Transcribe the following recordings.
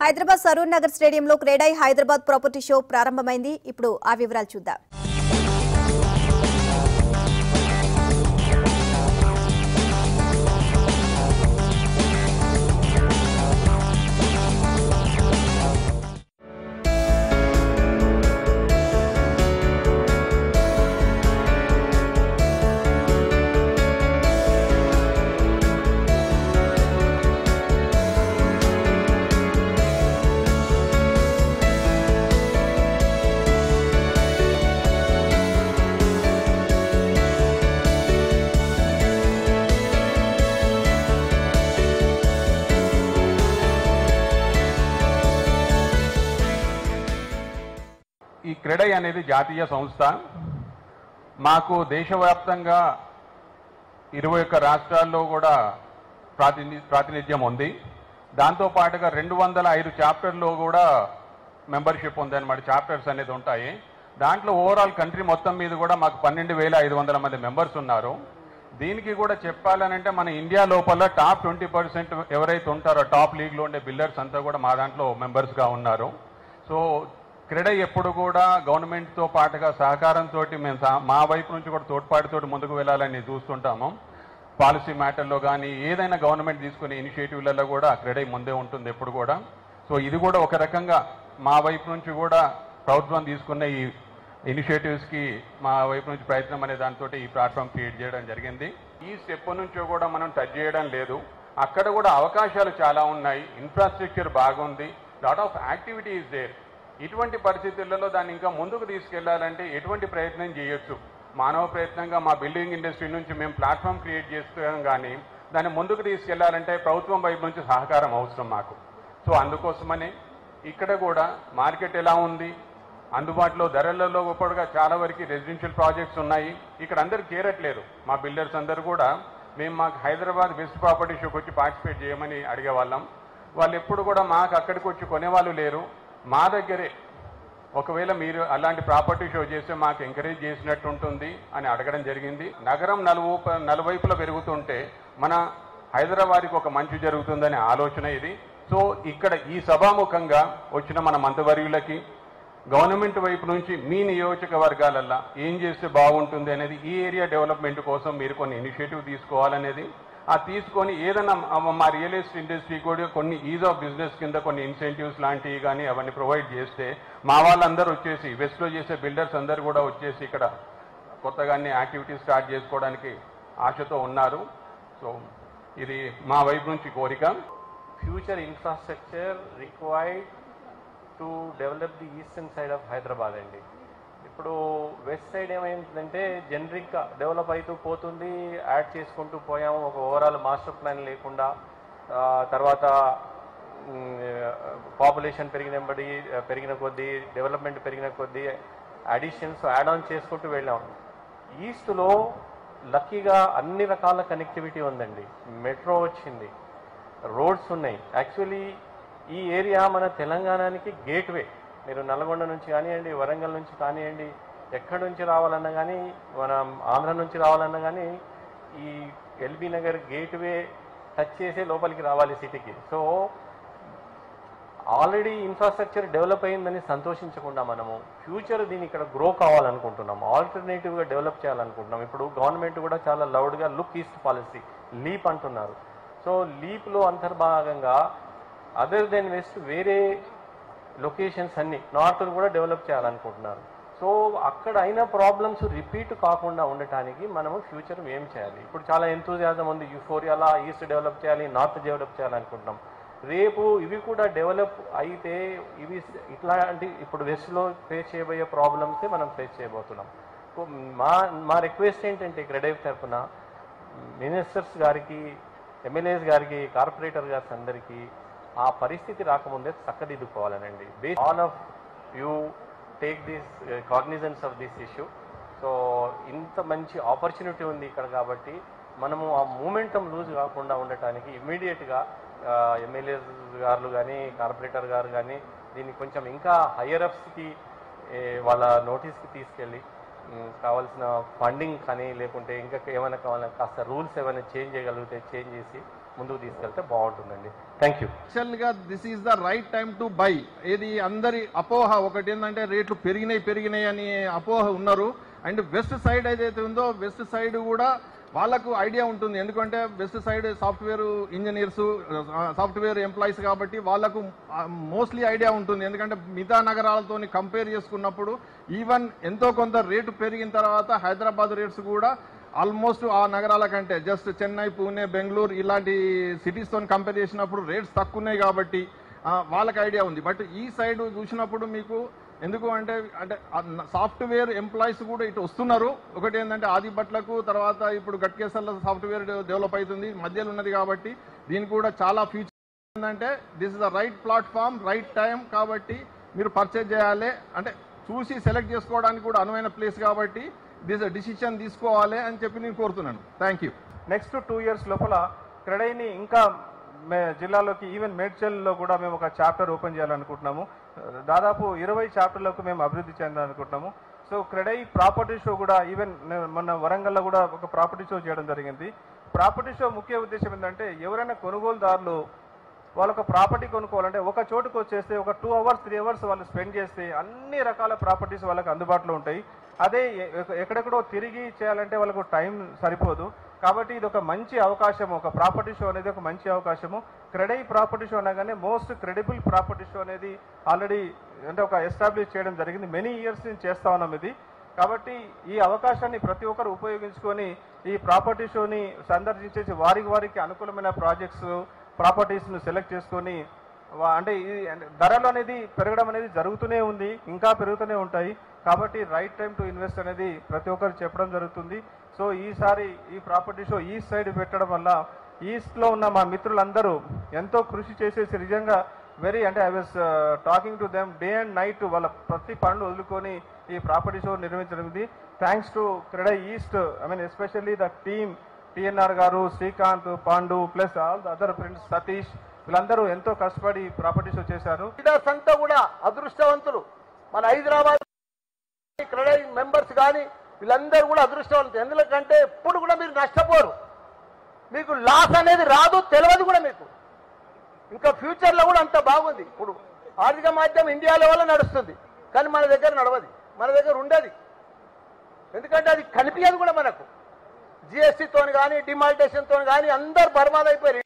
హైదరాబాద్ సరూర్ నగర్ స్టేడియంలో క్రేడై Hyderabad property show ప్రారంభమైంది ఇప్పుడు ఆ వివరాలు చూద్దాం ఈ క్రెడై అనేది జాతీయ సంస్థ మాకు దేశవ్యాప్తంగా ఇరవై ఒక్క రాష్ట్రాల్లో కూడా ప్రాతిని ప్రాతినిధ్యం ఉంది దాంతో పాటుగా రెండు వందల ఐదు చాప్టర్లో కూడా మెంబర్షిప్ ఉందన్నమాట చాప్టర్స్ అనేది ఉంటాయి దాంట్లో ఓవరాల్ కంట్రీ మొత్తం మీద కూడా మాకు పన్నెండు వేల ఐదు వందల మంది మెంబర్స్ ఉన్నారు దీనికి కూడా చెప్పాలనంటే మన ఇండియా లోపల టాప్ ట్వంటీ పర్సెంట్ ఎవరైతే ఉంటారో టాప్ లీగ్లో ఉండే బిల్డర్స్ అంతా కూడా మా దాంట్లో మెంబర్స్గా ఉన్నారు సో క్రీడ ఎప్పుడు కూడా గవర్నమెంట్తో పాటుగా సహకారంతో మేము సహ- మా వైపు నుంచి కూడా తోడ్పాటుతో ముందుకు వెళ్ళాలని చూస్తుంటాము పాలసీ మ్యాటర్లో కానీ ఏదైనా గవర్నమెంట్ తీసుకునే ఇనిషియేటివ్లలో కూడా క్రీడ ముందే ఉంటుంది ఎప్పుడు కూడా సో ఇది కూడా ఒక రకంగా మా వైపు నుంచి కూడా ప్రభుత్వం తీసుకున్న ఈ ఇనిషియేటివ్స్కి మా వైపు నుంచి ప్రయత్నం అనే దాంతో ఈ ప్లాట్ఫామ్ క్రియేట్ చేయడం జరిగింది ఈ స్టెప్ నుంచో కూడా మనం టచ్ చేయడం లేదు అక్కడ కూడా అవకాశాలు చాలా ఉన్నాయి ఇన్ఫ్రాస్ట్రక్చర్ బాగుంది lot of activity is there ఇటువంటి పరిస్థితులలో దాన్ని ఇంకా ముందుకు తీసుకెళ్లాలంటే ఎటువంటి ప్రయత్నం చేయొచ్చు మానవ ప్రయత్నంగా మా బిల్డింగ్ ఇండస్ట్రీ నుంచి మేము ప్లాట్ఫామ్ క్రియేట్ చేస్తాం కానీ దాన్ని ముందుకు తీసుకెళ్లాలంటే ప్రభుత్వం వైపు నుంచి సహకారం అవసరం మాకు సో అందుకోసమని ఇక్కడ కూడా మార్కెట్ ఎలా ఉంది అందుబాటులో ధరలలో ఇప్పటిగా చాలా వరకు రెసిడెన్షియల్ ప్రాజెక్ట్స్ ఉన్నాయి ఇక్కడ అందరు చేరట్లేదు మా బిల్డర్స్ అందరూ కూడా మేము మాకు హైదరాబాద్ బెస్ట్ ప్రాపర్టీ షోకి వచ్చి పార్టిసిపేట్ చేయమని అడిగేవాళ్ళం వాళ్ళు ఎప్పుడు కూడా మాకు అక్కడికి వచ్చి కొనేవాళ్ళు లేరు మా దగ్గరే ఒకవేళ మీరు అలాంటి ప్రాపర్టీ షో చేస్తే మాకు ఎంకరేజ్ చేసినట్టు ఉంటుంది అని అడగడం జరిగింది నగరం నలువైపు నలువైపులా పెరుగుతుంటే మన హైదరాబాద్కి ఒక మంచి జరుగుతుందనే ఆలోచన ఇది సో ఇక్కడ ఈ సభాముఖంగా వచ్చిన మన మంత్రివర్యులకి గవర్నమెంట్ వైపు నుంచి మీ నియోజకవర్గాలల్లో ఏం చేస్తే బాగుంటుంది అనేది ఈ ఏరియా డెవలప్మెంట్ కోసం మీరు కొన్ని ఇనిషియేటివ్ తీసుకోవాలనేది ఆ తీసుకొని ఏదైనా మా- మా రియల్ ఎస్టేట్ ఇండస్ట్రీ కూడా కొన్ని ఈజ్ ఆఫ్ బిజినెస్ కింద కొన్ని ఇన్సెంటివ్స్ లాంటివి కానీ అవన్నీ ప్రొవైడ్ చేస్తే మా వాళ్ళందరూ వచ్చేసి వెస్ట్లో చేసే బిల్డర్స్ అందరూ కూడా వచ్చేసి ఇక్కడ కొత్తగానే యాక్టివిటీస్ స్టార్ట్ చేసుకోవడానికి ఆశతో ఉన్నారు సో ఇది మా వైపు నుంచి కోరిక future infrastructure required to develop the eastern side of Hyderabad అండి ఇప్పుడు వెస్ట్ సైడ్ ఏమైందంటే జనరిక్గా డెవలప్ అవుతూ పోతుంది యాడ్ చేసుకుంటూ పోయాము ఒక ఓవరాల్ మాస్టర్ ప్లాన్ లేకుండా ఆ, తర్వాత పాపులేషన్ పెరిగిన బడి పెరిగిన కొద్దీ డెవలప్మెంట్ పెరిగిన కొద్దీ అడిషన్స్ యాడ్ ఆన్ చేసుకుంటూ వెళ్ళాం ఈస్ట్లో లక్కీగా అన్ని రకాల కనెక్టివిటీ ఉందండి మెట్రో వచ్చింది రోడ్స్ ఉన్నాయి యాక్చువల్లీ ఈ ఏరియా మన తెలంగాణకి గేట్వే మీరు నల్గొండ నుంచి కానివ్వండి వరంగల్ నుంచి కానివ్వండి ఎక్కడి నుంచి రావాలన్నా కానీ మనం ఆంధ్ర నుంచి రావాలన్నా కానీ ఈ ఎల్బీ నగర్ గేట్వే టచ్ చేసే లోపలికి రావాలి సిటీకి సో ఆల్రెడీ ఇన్ఫ్రాస్ట్రక్చర్ డెవలప్ అయిందని సంతోషించకుండా మనము ఫ్యూచర్ దీన్ని ఇక్కడ గ్రో కావాలనుకుంటున్నాం ఆల్టర్నేటివ్గా డెవలప్ చేయాలనుకుంటున్నాం ఇప్పుడు గవర్నమెంట్ కూడా చాలా లౌడ్గా లుక్ ఈస్ట్ పాలసీ లీప్ అంటున్నారు సో లీప్లో అంతర్భాగంగా అదర్ దెన్ వెస్ట్ వేరే లొకేషన్స్ అన్ని నార్త్ను కూడా డెవలప్ చేయాలనుకుంటున్నారు సో అక్కడ అయిన ప్రాబ్లమ్స్ రిపీట్ కాకుండా ఉండటానికి మనము ఫ్యూచర్ ఏం చేయాలి ఇప్పుడు చాలా ఎంతూజియాజం ఉంది యూఫోరియాలా ఈస్ట్ డెవలప్ చేయాలి నార్త్ డెవలప్ చేయాలనుకుంటున్నాం రేపు ఇవి కూడా డెవలప్ అయితే ఇవి ఇట్లాంటి ఇప్పుడు వెస్ట్లో ఫేస్ చేయబోయే ప్రాబ్లమ్సే మనం ఫేస్ చేయబోతున్నాం సో మా మా రిక్వెస్ట్ ఏంటంటే క్రెడైవ్ తరఫున మినిస్టర్స్ గారికి ఎమ్మెల్యేస్ గారికి కార్పొరేటర్ గారి అందరికీ ఆ పరిస్థితి రాకముందే చక్కదిద్దుకోవాలనండి బేస్ all of you take this cognizance of this issue so ఇంత మంచి ఆపర్చునిటీ ఉంది ఇక్కడ కాబట్టి మనము ఆ మూమెంటం లూజ్ కాకుండా ఉండటానికి ఇమ్మీడియట్గా ఎమ్మెల్యేస్ గారు కానీ కార్పొరేటర్ గారు కానీ దీన్ని కొంచెం ఇంకా హయ్యర్ అప్స్కి వాళ్ళ నోటీస్కి తీసుకెళ్ళి ఉమ్, కావాల్సిన ఫండింగ్ కానీ లేకుంటే ఇంకా ఏమైనా కావాలన్నా కాస్త రూల్స్ ఏమైనా చేంజ్ చేయగలిగితే చేంజ్ చేసి ముందుకు తీసుకెళ్తే బాగుంటుందండి థ్యాంక్ యూ యాక్చువల్ గా this is the right time to buy ఇది అందరి అపోహ ఒకటి ఏంటంటే రేట్లు పెరిగినాయి పెరిగినాయి అని అపోహ ఉన్నారు అండ్ వెస్ట్ సైడ్ ఏదైతే ఉందో వెస్ట్ సైడ్ కూడా వాళ్ళకు ఐడియా ఉంటుంది ఎందుకంటే west side software engineers software employees కాబట్టి వాళ్ళకు మోస్ట్లీ ఐడియా ఉంటుంది ఎందుకంటే మిగతా నగరాలతో కంపేర్ చేసుకున్నప్పుడు ఈవెన్ ఎంతో కొంత రేటు పెరిగిన తర్వాత హైదరాబాద్ రేట్స్ కూడా ఆల్మోస్ట్ ఆ నగరాల కంటే జస్ట్ చెన్నై పూణే బెంగళూరు ఇలాంటి సిటీస్ తో కంపేర్ చేసినప్పుడు రేట్స్ తక్కువ ఉన్నాయి కాబట్టి ఆ, వాళ్ళకి ఐడియా ఉంది బట్ ఈ సైడ్ చూసినప్పుడు మీకు ఎందుకు అంటే అంటే సాఫ్ట్వేర్ ఎంప్లాయీస్ కూడా ఇటు వస్తున్నారు ఒకటి ఏంటంటే ఆది బట్లకు తర్వాత ఇప్పుడు గట్కేసర్ల సాఫ్ట్వేర్ డెవలప్ అవుతుంది మధ్యలో ఉన్నది కాబట్టి దీనికి కూడా చాలా ఫ్యూచర్ ఏంటంటే this is the right platform right time కాబట్టి మీరు పర్చేజ్ చేయాలి అంటే చూసి సెలెక్ట్ చేసుకోవడానికి కూడా అనువైన ప్లేస్ కాబట్టి దిస్ డిసిషన్ తీసుకోవాలి అని చెప్పి నేను కోరుతున్నాను thank you next two years లోపల క్రెడైని ఇంకా మే జిల్లాలోకి ఈవెన్ మేడ్చల్లో కూడా మేము ఒక చాప్టర్ ఓపెన్ చేయాలనుకుంటున్నాము దాదాపు ఇరవై చాప్టర్లకు మేము అభివృద్ధి చెందాలనుకుంటున్నాము సో క్రెడై ప్రాపర్టీ షో కూడా ఈవెన్ నేను మొన్న వరంగల్లో కూడా ఒక ప్రాపర్టీ షో చేయడం జరిగింది ప్రాపర్టీ షో ముఖ్య ఉద్దేశం ఏంటంటే ఎవరైనా కొనుగోలుదారులు వాళ్ళొక ప్రాపర్టీ కొనుక్కోవాలంటే ఒక చోటుకు వచ్చేస్తే ఒక టూ అవర్స్ త్రీ అవర్స్ వాళ్ళు స్పెండ్ చేస్తే అన్ని రకాల ప్రాపర్టీస్ వాళ్ళకి అందుబాటులో ఉంటాయి అదే ఎ- ఎక్క- ఎక్కడెక్కడో తిరిగి చేయాలంటే వాళ్ళకు టైం సరిపోదు కాబట్టి ఇది ఒక మంచి అవకాశం ఒక ప్రాపర్టీ షో అనేది ఒక మంచి అవకాశము క్రెడై ప్రాపర్టీ షో అనగానే మోస్ట్ క్రెడిబుల్ ప్రాపర్టీ షో అనేది ఆల్రెడీ అంటే ఒక ఎస్టాబ్లిష్ చేయడం జరిగింది మెనీ ఇయర్స్ నుంచి చేస్తా ఉన్నాం ఇది కాబట్టి ఈ అవకాశాన్ని ప్రతి ఒక్కరు ఉపయోగించుకొని ఈ ప్రాపర్టీ షోని సందర్శించేసి వారికి వారికి అనుకూలమైన ప్రాజెక్ట్స్ ప్రాపర్టీస్ ను సెలెక్ట్ చేసుకొని వా- అంటే ఈ అంటే ధరలు అనేది పెరగడం అనేది జరుగుతూనే ఉంది ఇంకా పెరుగుతూనే ఉంటాయి కాబట్టి రైట్ టైం టు ఇన్వెస్ట్ అనేది ప్రతి ఒక్కరు చెప్పడం జరుగుతుంది సో ఈసారి ఈ ప్రాపర్టీ షో ఈస్ట్ సైడ్ పెట్టడం వల్ల ఈస్ట్ లో ఉన్న మా మిత్రులందరూ ఎంతో కృషి చేసేసి నిజంగా వెరీ అంటే I was talking to them day and night వాళ్ళ ప్రతి పనులు వదులుకొని ఈ ప్రాపర్టీ షో నిర్వహించడం thanks to CREDAI east I mean especially the team TNR గారు Srikanth Pandu plus all the other friends Satish వీళ్ళందరూ ఎంతో కష్టపడి ప్రాపర్టీ షో చేశారు లీడర్స్ అంతా కూడా అదృష్టవంతులు మన హైదరాబాద్ క్రెడై మెంబర్స్ కానీ వీళ్ళందరూ కూడా అదృష్టవంతులు ఎందుకంటే ఎప్పుడు కూడా మీరు నష్టపోరు మీకు లాస్ అనేది రాదు తెలియదు కూడా మీకు ఇంకా ఫ్యూచర్లో కూడా అంత బాగుంది ఇప్పుడు ఆర్థిక మాధ్యమం ఇండియా లెవెల్లో నడుస్తుంది కానీ మన దగ్గర నడవది మన దగ్గర ఉండదు ఎందుకంటే అది కనిపించదు కూడా మనకు జిఎస్టీతో కానీ డిమాలిటేషన్తో కానీ అందరు బర్బాద్ అయిపోయారు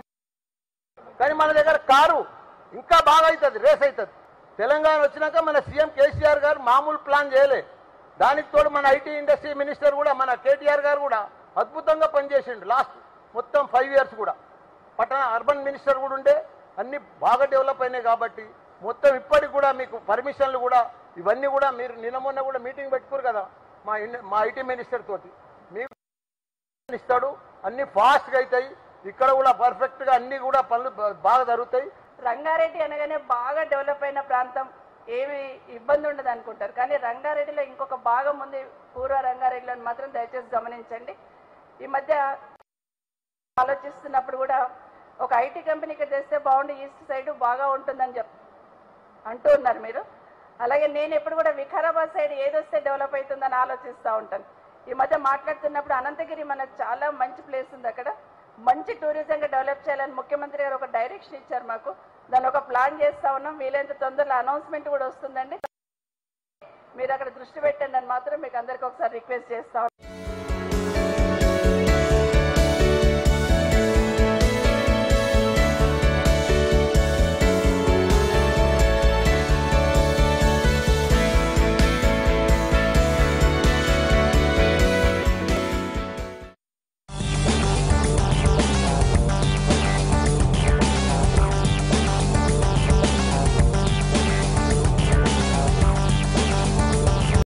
కానీ మన దగ్గర కారు ఇంకా బాగా అవుతుంది రేస్ అవుతుంది తెలంగాణ వచ్చినాక మన సీఎం కేసీఆర్ గారు మామూలు ప్లాన్ చేయలే దానికి తోడు మన ఐటీ ఇండస్ట్రీ మినిస్టర్ కూడా మన కేటీఆర్ గారు కూడా అద్భుతంగా పనిచేసిండు లాస్ట్ మొత్తం ఫైవ్ ఇయర్స్ కూడా పట్టణ అర్బన్ మినిస్టర్ కూడా ఉండే అన్ని బాగా డెవలప్ అయినాయి కాబట్టి మొత్తం ఇప్పటికి కూడా మీకు పర్మిషన్లు కూడా ఇవన్నీ కూడా మీరు నిన్న మొన్న కూడా మీటింగ్ పెట్టుకోరు కదా మా ఇండ- మా ఐటీ మినిస్టర్ తోటి మీకు ఇస్తాడు అన్ని ఫాస్ట్గా అవుతాయి ఇక్కడ కూడా పర్ఫెక్ట్ గా అన్ని కూడా పనులు బా- బాగా జరుగుతాయి రంగారెడ్డి అనగానే బాగా డెవలప్ అయిన ప్రాంతం ఏమి ఇబ్బంది ఉండదు అనుకుంటారు కానీ రంగారెడ్డిలో ఇంకొక భాగం ఉంది పూర్వ రంగారెడ్డిలో మాత్రం దయచేసి గమనించండి ఈ మధ్య ఆలోచిస్తున్నప్పుడు కూడా ఒక ఐటీ కంపెనీకి తెస్తే బాగుండి ఈస్ట్ సైడ్ బాగా ఉంటుందని చెప్ అంటూ ఉన్నారు మీరు అలాగే నేను ఎప్పుడు కూడా వికారాబాద్ సైడ్ ఏదొస్తే డెవలప్ అవుతుందని ఆలోచిస్తూ ఉంటాను ఈ మధ్య మాట్లాడుతున్నప్పుడు అనంతగిరి మనకు చాలా మంచి ప్లేస్ ఉంది అక్కడ మంచి టూరిజంగా డెవలప్ చేయాలని ముఖ్యమంత్రి గారు ఒక డైరెక్షన్ ఇచ్చారు మాకు దాన్ని ఒక ప్లాన్ చేస్తా ఉన్నాం వీలైనంత తొందరలో అనౌన్స్మెంట్ కూడా వస్తుందండి మీరు అక్కడ దృష్టి పెట్టండి అని మాత్రం మీకు అందరికి ఒకసారి రిక్వెస్ట్ చేస్తా ఉన్నాను.